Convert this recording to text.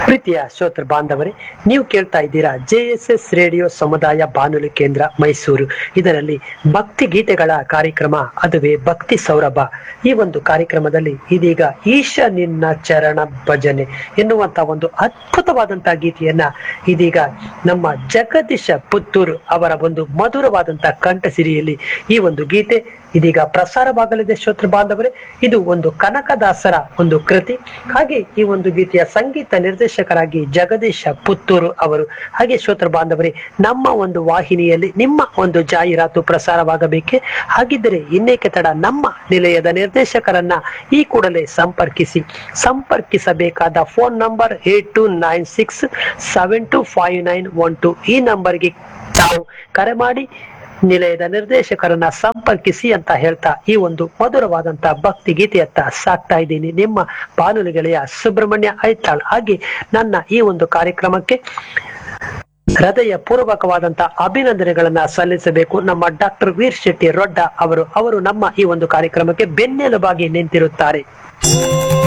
ಪ್ರೀತಿಯ ಶ್ರೋತೃ ಬಾಂಧವರೇ ನೀವು ಕೇಳ್ತಾ ಇದ್ದೀರಾ ಜೆ ಎಸ್ ಎಸ್ ರೇಡಿಯೋ ಸಮುದಾಯ ಬಾನುಲಿ ಕೇಂದ್ರ ಮೈಸೂರು ಇದರಲ್ಲಿ ಭಕ್ತಿ ಗೀತೆಗಳ ಕಾರ್ಯಕ್ರಮ ಅದುವೇ ಭಕ್ತಿ ಸೌರಭ ಈ ಒಂದು ಕಾರ್ಯಕ್ರಮದಲ್ಲಿ ಇದೀಗ ಈಶ ನಿನ್ನ ಚರಣ ಭಜನೆ ಎನ್ನುವಂತ ಒಂದು ಅದ್ಭುತವಾದಂತಹ ಗೀತೆಯನ್ನ ಇದೀಗ ನಮ್ಮ ಜಗದೀಶ ಪುತ್ತೂರು ಅವರ ಒಂದು ಮಧುರವಾದಂತಹ ಕಂಠಸಿರಿಯಲ್ಲಿ ಈ ಒಂದು ಗೀತೆ ಇದೀಗ ಪ್ರಸಾರವಾಗಲಿದೆ ಶ್ರೋತೃ ಬಾಂಧವರೇ ಇದು ಒಂದು ಕನಕದಾಸರ ಒಂದು ಕೃತಿ ಹಾಗೆ ಈ ಒಂದು ಗೀತೆಯ ಸಂಗೀತ ನಿರ್ದೇಶಕರಾಗಿ ಜಗದೀಶ ಪುತ್ತೂರು ಅವರು ಹಾಗೆ ಶ್ರೋತೃ ಬಾಂಧವರೇ ನಮ್ಮ ಒಂದು ವಾಹಿನಿಯಲ್ಲಿ ನಿಮ್ಮ ಒಂದು ಜಾಹೀರಾತು ಪ್ರಸಾರವಾಗಬೇಕೆ ಹಾಗಿದ್ದರೆ ಇನ್ನೇಕೆ ತಡ ನಮ್ಮ ನಿಲಯದ ನಿರ್ದೇಶಕರನ್ನ ಈ ಕೂಡಲೇ ಸಂಪರ್ಕಿಸಿ ಸಂಪರ್ಕಿಸಬೇಕಾದ phone number eight two nine six seven two five nine one two ಈ ನಂಬರ್ಗೆ ತಾವು ಕರೆ ಮಾಡಿ ನಿಲಯದ ನಿರ್ದೇಶಕರನ್ನ ಸಂಪರ್ಕಿಸಿ ಅಂತ ಹೇಳ್ತಾ ಈ ಒಂದು ಮಧುರವಾದಂತ ಭಕ್ತಿ ಗೀತೆಯತ್ತ ಸಾಕ್ತಾ ಇದ್ದೀನಿ ನಿಮ್ಮ ಬಾನುಲಿ ಗೆಳೆಯ ಸುಬ್ರಹ್ಮಣ್ಯ ಐತಾಳ್ ಹಾಗೆ ನನ್ನ ಈ ಒಂದು ಕಾರ್ಯಕ್ರಮಕ್ಕೆ ಹೃದಯ ಪೂರ್ವಕವಾದಂತ ಅಭಿನಂದನೆಗಳನ್ನ ಸಲ್ಲಿಸಬೇಕು ನಮ್ಮ ಡಾಕ್ಟರ್ ವೀರ್ ಶೆಟ್ಟಿ ರೊಡ್ಡ ಅವರು ಅವರು ನಮ್ಮ ಈ ಒಂದು ಕಾರ್ಯಕ್ರಮಕ್ಕೆ ಬೆನ್ನೆಲುಬಾಗಿ ನಿಂತಿರುತ್ತಾರೆ